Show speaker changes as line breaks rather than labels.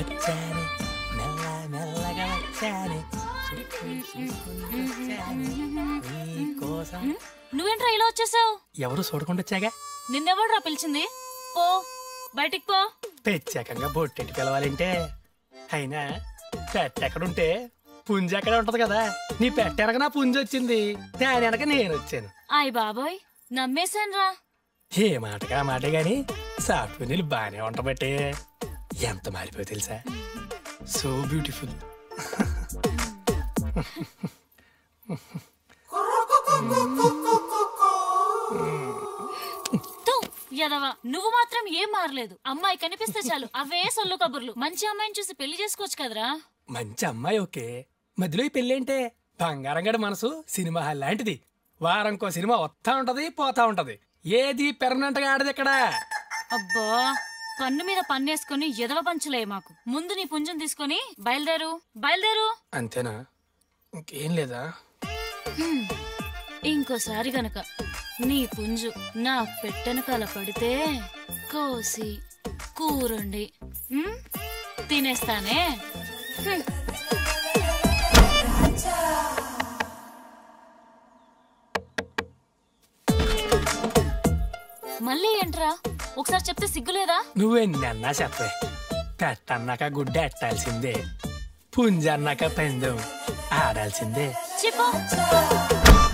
వచ్చానే మెల్ల మెల్లగా వచ్చానే చుట్టూ చూసుకుంటూ వచ్చానే నీకోసం
నువ్వేంట్రా ఇలా వచ్చేసావు
ఎవరు చూడకుండా వచ్చాగా
నిన్నెవడ్రా పిలిచింది పో బయటికి పో
ప్రత్యేకంగా బొట్టెట్టి పిలవాలంటే అయినా పెట్ట ఎక్కడుంటే పుంజి ఎక్కడ ఉంటది కదా నీ పెట్ట వెనక నా పుంజి వచ్చింది దాని వెనక నేను వచ్చాను
ఆయ్ బాబోయ్ నమ్మేశాన్రా
ఏ మాటగా మాట గాని సాఫ్ట్వేర్ నీళ్ళు బాగానే ఉండబట్టే ఎంత మారిపోయి తెలుసా సో బ్యూటిఫుల్
తూ యదవ నువ్వు మాత్రం ఏం మారలేదు అమ్మాయి కనిపిస్తే చాలు అవే సొల్లు కబుర్లు మంచి అమ్మాయిని చూసి పెళ్లి చేసుకోవచ్చు కదరా
మంచి అమ్మాయి ఓకే మధ్యలో ఈ పెళ్ళి ఏంటే బంగారం గడి మనసు సినిమా హాల్ లాంటిది వారంకో సినిమా వస్తా ఉంటది పోతా ఉంటది ఏది పెర్మనెంట్ గా ఆడది ఇక్కడ
అబ్బా పన్ను మీద పన్నేసుకుని ఎదవ పంచులే మాకు ముందు నీ పుంజం తీసుకొని బయలుదేరు బయలుదేరు
అంతేనా ఇంకేం లేదా
ఇంకోసారి గనక నీ పుంజు నా పెట్టెనకాల పడితే కోసి కూరండి ఉమ్, తినేస్తానే హ్మ్. మళ్ళీ ఏంట్రా ఒకసారి చెప్తే సిగ్గులేదా
నువ్వెన్నన్నా చెప్పే పెట్టన్నాక గుడ్డ ఎట్టాల్సిందే పుంజన్నాక పందెం ఆడాల్సిందే
చెప్పు